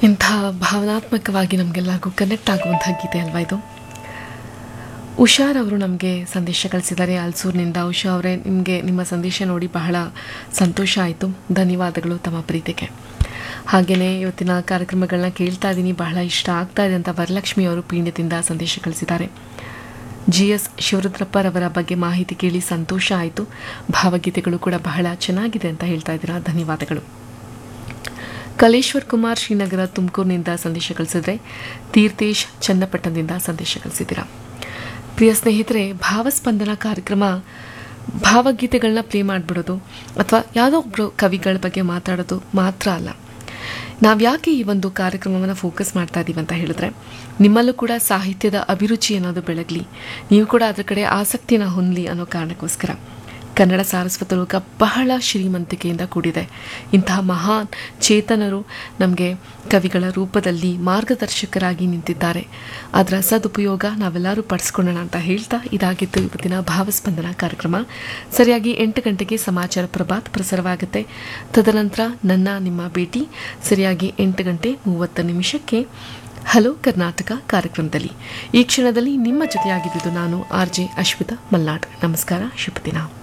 ಇಂಥ ಭಾವನಾತ್ಮಕವಾಗಿ ನಮಗೆಲ್ಲರಿಗೂ ಕನೆಕ್ಟ್ ಆಗುವಂಥ ಗೀತೆ ಅಲ್ವಾ ಇದು ಉಷಾರ್ ಅವರು ನಮಗೆ ಸಂದೇಶ ಕಳಿಸಿದ್ದಾರೆ ಅಲ್ಸೂರಿನಿಂದ ಉಷಾ ಅವರೇ ನಿಮಗೆ ನಿಮ್ಮ ಸಂದೇಶ ನೋಡಿ ಬಹಳ ಸಂತೋಷ ಆಯಿತು ಧನ್ಯವಾದಗಳು ತಮ್ಮ ಪ್ರೀತಿಗೆ ಹಾಗೆಯೇ ಇವತ್ತಿನ ಕಾರ್ಯಕ್ರಮಗಳನ್ನ ಕೇಳ್ತಾ ಇದ್ದೀನಿ ಬಹಳ ಇಷ್ಟ ಆಗ್ತಾ ಇದೆ ಅಂತ ವರಲಕ್ಷ್ಮಿ ಅವರು ಪೀಣ್ಯದಿಂದ ಸಂದೇಶ ಕಳಿಸಿದ್ದಾರೆ ಜಿ ಎಸ್ ಶಿವರುದ್ರಪ್ಪರವರ ಬಗ್ಗೆ ಮಾಹಿತಿ ಕೇಳಿ ಸಂತೋಷ ಆಯಿತು ಭಾವಗೀತೆಗಳು ಕೂಡ ಬಹಳ ಚೆನ್ನಾಗಿದೆ ಅಂತ ಹೇಳ್ತಾ ಇದ್ದೀರಾ ಧನ್ಯವಾದಗಳು ಕಲೇಶ್ವರ್ ಕುಮಾರ್ ಶ್ರೀನಗರ ತುಮಕೂರಿನಿಂದ ಸಂದೇಶ ಕಳಿಸಿದ್ರೆ ತೀರ್ಥೇಶ್ ಚನ್ನಪಟ್ಟಣದಿಂದ ಸಂದೇಶ ಕಳಿಸಿದ್ದೀರಾ ಪ್ರಿಯ ಸ್ನೇಹಿತರೆ ಭಾವಸ್ಪಂದನ ಕಾರ್ಯಕ್ರಮ ಭಾವಗೀತೆಗಳನ್ನ ಪ್ಲೇ ಮಾಡಿಬಿಡೋದು ಅಥವಾ ಯಾವುದೋ ಒಬ್ಬರು ಕವಿಗಳ ಬಗ್ಗೆ ಮಾತಾಡೋದು ಮಾತ್ರ ಅಲ್ಲ ನಾವು ಯಾಕೆ ಈ ಒಂದು ಕಾರ್ಯಕ್ರಮವನ್ನು ಫೋಕಸ್ ಮಾಡ್ತಾ ಇದ್ದೀವಿ ಅಂತ ಹೇಳಿದ್ರೆ ನಿಮ್ಮಲ್ಲೂ ಕೂಡ ಸಾಹಿತ್ಯದ ಅಭಿರುಚಿ ಅನ್ನೋದು ಬೆಳಗಲಿ ನೀವು ಕೂಡ ಅದರ ಕಡೆ ಆಸಕ್ತಿನ ಹೊಂದಲಿ ಅನ್ನೋ ಕಾರಣಕ್ಕೋಸ್ಕರ ಕನ್ನಡ ಸಾರಸ್ವತ ಲೋಕ ಬಹಳ ಶ್ರೀಮಂತಿಕೆಯಿಂದ ಕೂಡಿದೆ ಇಂತಹ ಮಹಾನ್ ಚೇತನರು ನಮಗೆ ಕವಿಗಳ ರೂಪದಲ್ಲಿ ಮಾರ್ಗದರ್ಶಕರಾಗಿ ನಿಂತಿದ್ದಾರೆ ಅದರ ಸದುಪಯೋಗ ನಾವೆಲ್ಲರೂ ಪಡಿಸ್ಕೊಳ್ಳೋಣ ಅಂತ ಹೇಳ್ತಾ ಇದಾಗಿತ್ತು ಇವತ್ತಿನ ಭಾವಸ್ಪಂದನ ಕಾರ್ಯಕ್ರಮ ಸರಿಯಾಗಿ ಎಂಟು ಗಂಟೆಗೆ ಸಮಾಚಾರ ಪ್ರಭಾತ್ ಪ್ರಸಾರವಾಗುತ್ತೆ ತದನಂತರ ನನ್ನ ನಿಮ್ಮ ಭೇಟಿ ಸರಿಯಾಗಿ ಎಂಟು ಗಂಟೆ ಮೂವತ್ತು ನಿಮಿಷಕ್ಕೆ ಹಲೋ ಕರ್ನಾಟಕ ಕಾರ್ಯಕ್ರಮದಲ್ಲಿ ಈ ಕ್ಷಣದಲ್ಲಿ ನಿಮ್ಮ ಜೊತೆಯಾಗಿದ್ದು ನಾನು ಆರ್ ಜೆ ಅಶ್ವಿತಾ ಮಲ್ನಾಡ್ ನಮಸ್ಕಾರ ಶುಭ ದಿನ